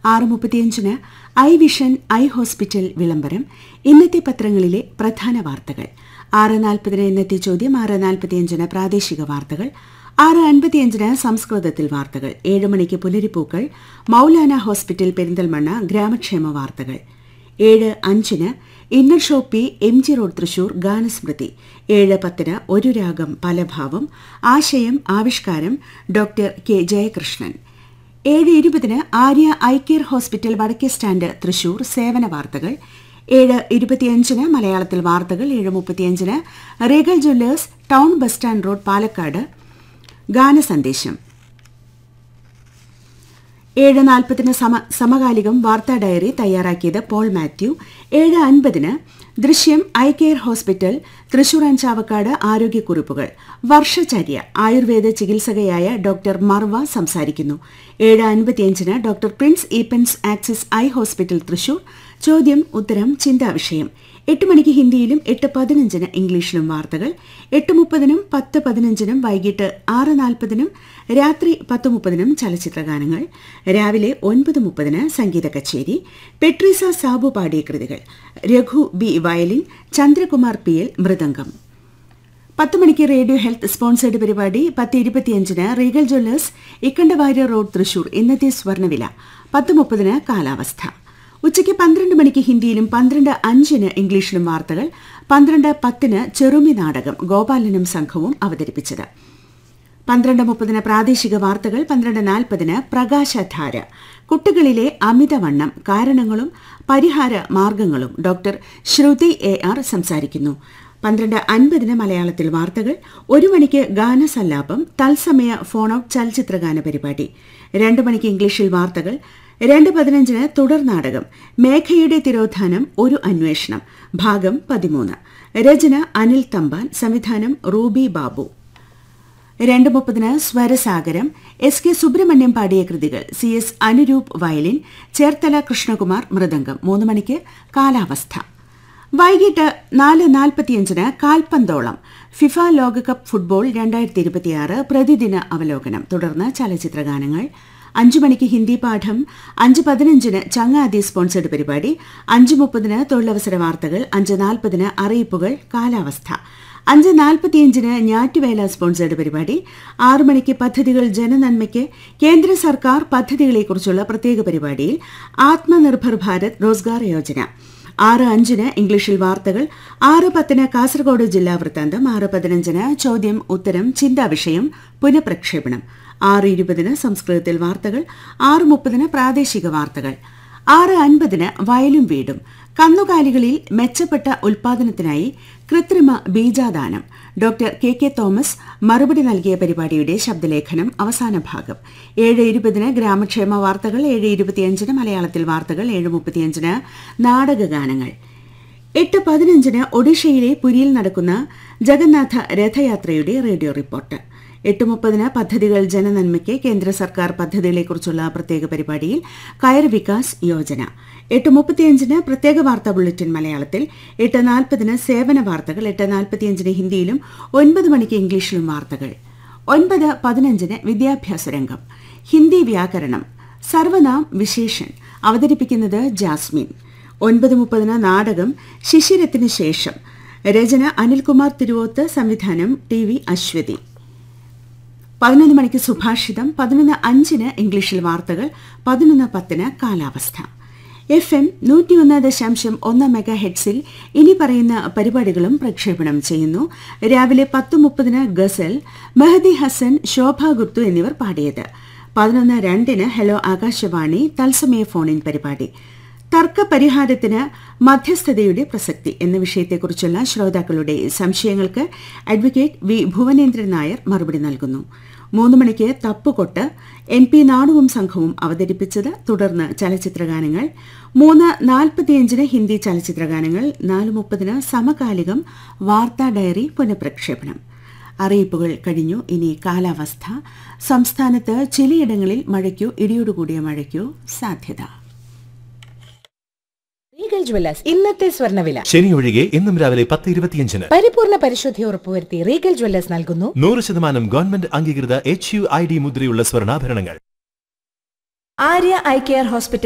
ആറ് മുപ്പത്തിയഞ്ചിന് I vision eye hospital വിളംബരം ഇന്നത്തെ പത്രങ്ങളിലെ പ്രധാന വാർത്തകൾ ആറ് നാൽപ്പതിന് ഇന്നത്തെ ചോദ്യം ആറ് നാൽപ്പത്തിയഞ്ചിന് പ്രാദേശിക വാർത്തകൾ ആറ് അൻപത്തിയഞ്ചിന് സംസ്കൃതത്തിൽ വാർത്തകൾ ഏഴ് മണിക്ക് പുലരിപ്പൂക്കൾ മൌലാന ഹോസ്പിറ്റൽ പെരിന്തൽമണ്ണ ഗ്രാമക്ഷേമ വാർത്തകൾ ഏഴ് അഞ്ചിന് inner shoppee M G road Thrissur ഗാനസ്മൃതി ഏഴ് പത്തിന് ഒരു രാഗം പലഭാവം ആശയം ആവിഷ്കാരം ഡോക്ടർ കെ ജയകൃഷ്ണൻ ഏഴ് ഇരുപതിന് Arya eye care hospital Vadakke stand Thrissur സേവന വാർത്തകൾ ഏഴ് ഇരുപത്തിയഞ്ചിന് മലയാളത്തിൽ വാർത്തകൾ ഏഴ് മുപ്പത്തിയഞ്ചിന് Regal jewellers town bus stand road Palakkad ഗാനസന്ദേശം ഏഴ് നാൽപ്പതിന് സമ സമകാലികം വാർത്താ ഡയറി തയ്യാറാക്കിയത് പോൾ മാത്യു ഏഴ് അൻപതിന് ദൃശ്യം eye care hospital Thrissur Anjavakkad ആരോഗ്യക്കുറിപ്പുകൾ വർഷചര്യ ആയുർവേദ ചികിത്സകയായ ഡോക്ടർ മർവ സംസാരിക്കുന്നു ഏഴ് അൻപത്തിയഞ്ചിന് doctor Prince Eappens Axis eye hospital Thrissur ചോദ്യം ഉത്തരം ചിന്താ വിഷയം എട്ട് മണിക്ക് ഹിന്ദിയിലും എട്ട് പതിനഞ്ചിന് ഇംഗ്ലീഷിലും വാർത്തകൾ എട്ട് മുപ്പതിനും പത്ത് പതിനഞ്ചിനും വൈകിട്ട് ആറ് നാൽപ്പതിനും രാത്രി പത്ത് മുപ്പതിനും ചലച്ചിത്രഗാനങ്ങൾ രാവിലെ ഒൻപത് മുപ്പതിന് സംഗീത കച്ചേരി പെട്രീസ സാബു പാടിയ കൃതികൾ Raghu B violin Chandrakumar P L mridangam പത്ത് മണിക്ക് റേഡിയോ ഹെൽത്ത് സ്പോൺസേഡ് പരിപാടി പത്ത് ഇരുപത്തിയഞ്ചിന് Regal jewellers Ikkandavarya road Thrissur ഇന്നത്തെ സ്വർണ്ണവില പത്ത് മുപ്പതിന് കാലാവസ്ഥ ഉച്ചയ്ക്ക് പന്ത്രണ്ട് മണിക്ക് ഹിന്ദിയിലും പന്ത്രണ്ട് അഞ്ചിന് ഇംഗ്ലീഷിലും വാർത്തകൾ പന്ത്രണ്ട് പത്തിന് ചെറുമി നാടകം ഗോപാലനും സംഘവും അവതരിപ്പിച്ചത് പന്ത്രണ്ട് മുപ്പതിന് പ്രാദേശിക വാർത്തകൾ പന്ത്രണ്ട് നാൽപ്പതിന് പ്രകാശധാര കുട്ടികളിലെ അമിതവണ്ണം കാരണങ്ങളും പരിഹാര മാർഗങ്ങളും ഡോക്ടർ ശ്രുതി എ ആർ സംസാരിക്കുന്നു പന്ത്രണ്ട് അൻപതിന് മലയാളത്തിൽ വാർത്തകൾ ഒരു മണിക്ക് ഗാനസല്ലാപം തത്സമയ ഫോൺ ഔട്ട് ചലച്ചിത്രഗാന പരിപാടി രണ്ട് മണിക്ക് ഇംഗ്ലീഷിൽ വാർത്തകൾ രണ്ട് പതിനഞ്ചിന് തുടർ നാടകം മേഘയുടെ തിരോധാനം ഒരു അന്വേഷണം ഭാഗം പതിമൂന്ന് രചന അനിൽ തമ്പാൻ സംവിധാനം റൂബി ബാബു രണ്ട് മുപ്പതിന് സ്വരസാഗരം എസ് കെ സുബ്രഹ്മണ്യം പാടിയ കൃതികൾ C S Anuroop violin Cherthala Krishnakumar mridangam മൂന്ന് മണിക്ക് കാലാവസ്ഥ വൈകിട്ട് നാല് നാൽപ്പത്തിയഞ്ചിന് കാൽപന്തോളം ഫിഫ ലോകകപ്പ് ഫുട്ബോൾ രണ്ടായിരത്തി ഇരുപത്തിയാറ് പ്രതിദിന അവലോകനം തുടർന്ന് ചലച്ചിത്രഗാനങ്ങൾ അഞ്ചു മണിക്ക് ഹിന്ദി പാഠം അഞ്ച് പതിനഞ്ചിന് ചങ്ങാതി സ്പോൺസേഡ് പരിപാടി അഞ്ച് മുപ്പതിന് തൊഴിലവസര വാർത്തകൾ അഞ്ച് നാൽപ്പതിന് അറിയിപ്പുകൾ കാലാവസ്ഥ അഞ്ച് നാൽപ്പത്തിയഞ്ചിന് ഞാറ്റുവേല സ്പോൺസേഡ് പരിപാടി ആറു മണിക്ക് പദ്ധതികൾ ജനനന്മയ്ക്ക് കേന്ദ്ര സർക്കാർ പദ്ധതികളെക്കുറിച്ചുള്ള പ്രത്യേക പരിപാടിയിൽ ആത്മനിർഭർ ഭാരത് റോസ്ഗാർ യോജന ആറ് അഞ്ചിന് ഇംഗ്ലീഷിൽ വാർത്തകൾ ആറ് പത്തിന് കാസർഗോഡ് ജില്ലാ വൃത്താന്തം ആറ് പതിനഞ്ചിന് ചോദ്യം ഉത്തരം ചിന്താ വിഷയം പുനഃപ്രക്ഷേപണം ആറ് ഇരുപതിന് സംസ്കൃതത്തിൽ വാർത്തകൾ ആറ് മുപ്പതിന് പ്രാദേശിക വാർത്തകൾ ആറ് അൻപതിന് വയലും വീടും കന്നുകാലികളിൽ മെച്ചപ്പെട്ട ഉൽപാദനത്തിനായി കൃത്രിമ ബീജാദാനം ഡോക്ടർ കെ കെ തോമസ് മറുപടി നൽകിയ പരിപാടിയുടെ ശബ്ദലേഖനം അവസാന ഭാഗം ഏഴ് ഇരുപതിന് ഗ്രാമക്ഷേമ വാർത്തകൾ ഏഴ് ഇരുപത്തിയഞ്ചിന് മലയാളത്തിൽ വാർത്തകൾ ഏഴ് മുപ്പത്തിയഞ്ചിന് നാടകഗാനങ്ങൾ എട്ട് പതിനഞ്ചിന് ഒഡീഷയിലെ പുരിയിൽ നടക്കുന്ന ജഗന്നാഥ രഥയാത്രയുടെ റേഡിയോ റിപ്പോർട്ട് എട്ട് മുപ്പതിന് പദ്ധതികൾ ജനനന്മയ്ക്ക് കേന്ദ്ര സർക്കാർ പദ്ധതികളെക്കുറിച്ചുള്ള പ്രത്യേക പരിപാടിയിൽ കയർ വികാസ് യോജന എട്ട് മുപ്പത്തിയഞ്ചിന് പ്രത്യേക വാർത്താ ബുള്ളറ്റിൻ മലയാളത്തിൽ എട്ട് നാൽപ്പതിന് സേവന വാർത്തകൾ എട്ട് നാൽപ്പത്തിയഞ്ചിന് ഹിന്ദിയിലും ഒൻപത് മണിക്ക് ഇംഗ്ലീഷിലും വാർത്തകൾ ഒൻപത് പതിനഞ്ചിന് വിദ്യാഭ്യാസ രംഗം ഹിന്ദി വ്യാകരണം സർവനാം വിശേഷൻ അവതരിപ്പിക്കുന്നത് ജാസ്മിൻ ഒൻപത് മുപ്പതിന് നാടകം ശിശിരത്തിന് ശേഷം രചന അനിൽകുമാർ തിരുവോത്ത് സംവിധാനം ടി വി അശ്വതി പതിനൊന്ന് മണിക്ക് സുഭാഷിതം പതിനൊന്ന് അഞ്ചിന് ഇംഗ്ലീഷിൽ വാർത്തകൾ പതിനൊന്ന് പത്തിന് കാലാവസ്ഥ എഫ് എം നൂറ്റിയൊന്ന് ദശാംശം ഒന്ന് മെഗാ ഹെഡ്സിൽ ഇനി പറയുന്ന പരിപാടികളും പ്രക്ഷേപണം ചെയ്യുന്നു രാവിലെ പത്ത് മുപ്പതിന് ഗസൽ മെഹദി ഹസൻ ശോഭ ഗുപ്തു എന്നിവർ പാടിയത് പതിനൊന്ന് രണ്ടിന് ഹലോ ആകാശവാണി തത്സമയ ഫോണിൻ പരിപാടി തർക്ക പരിഹാരത്തിന് മധ്യസ്ഥതയുടെ പ്രസക്തി എന്ന വിഷയത്തെക്കുറിച്ചുള്ള ശ്രോതാക്കളുടെ സംശയങ്ങൾക്ക് അഡ്വക്കേറ്റ് വി ഭുവനേന്ദ്രൻ നായർ മറുപടി നൽകുന്നു മൂന്ന് മണിക്ക് തപ്പുകൊട്ട് എൻ പി നാടുവും സംഘവും അവതരിപ്പിച്ചത് തുടർന്ന് ചലച്ചിത്രഗാനങ്ങൾ മൂന്ന് നാൽപ്പത്തിയഞ്ചിന് ഹിന്ദി ചലച്ചിത്രഗാനങ്ങൾ നാല് മുപ്പതിന് സമകാലികം വാർത്താ ഡയറി പുനഃപ്രക്ഷേപണം അറിയിപ്പുകൾ കഴിഞ്ഞു ഇനി കാലാവസ്ഥ സംസ്ഥാനത്ത് ചിലയിടങ്ങളിൽ മഴയ്ക്കോ ഇടിയോടുകൂടിയ മഴയ്ക്കോ സാധ്യത റീഗൽ ജ്വല്ലേഴ്സ് ഇന്നത്തെ സ്വർണ്ണവില ശനി ഒഴികെ ഇന്നും രാവിലെ പത്ത് ഇരുപത്തിയഞ്ചിന് പരിപൂർണ പരിശുദ്ധി ഉറപ്പുവരുത്തി റീഗൽ ജ്വല്ലേഴ്സ് നൽകുന്നു നൂറ് ശതമാനം ഗവൺമെന്റ് അംഗീകൃത എച്ച് യു ഐ ഡി മുദ്രയുള്ള സ്വർണ്ണാഭരണങ്ങൾ ആര്യ ഐ കെയർ ഹോസ്പിറ്റൽ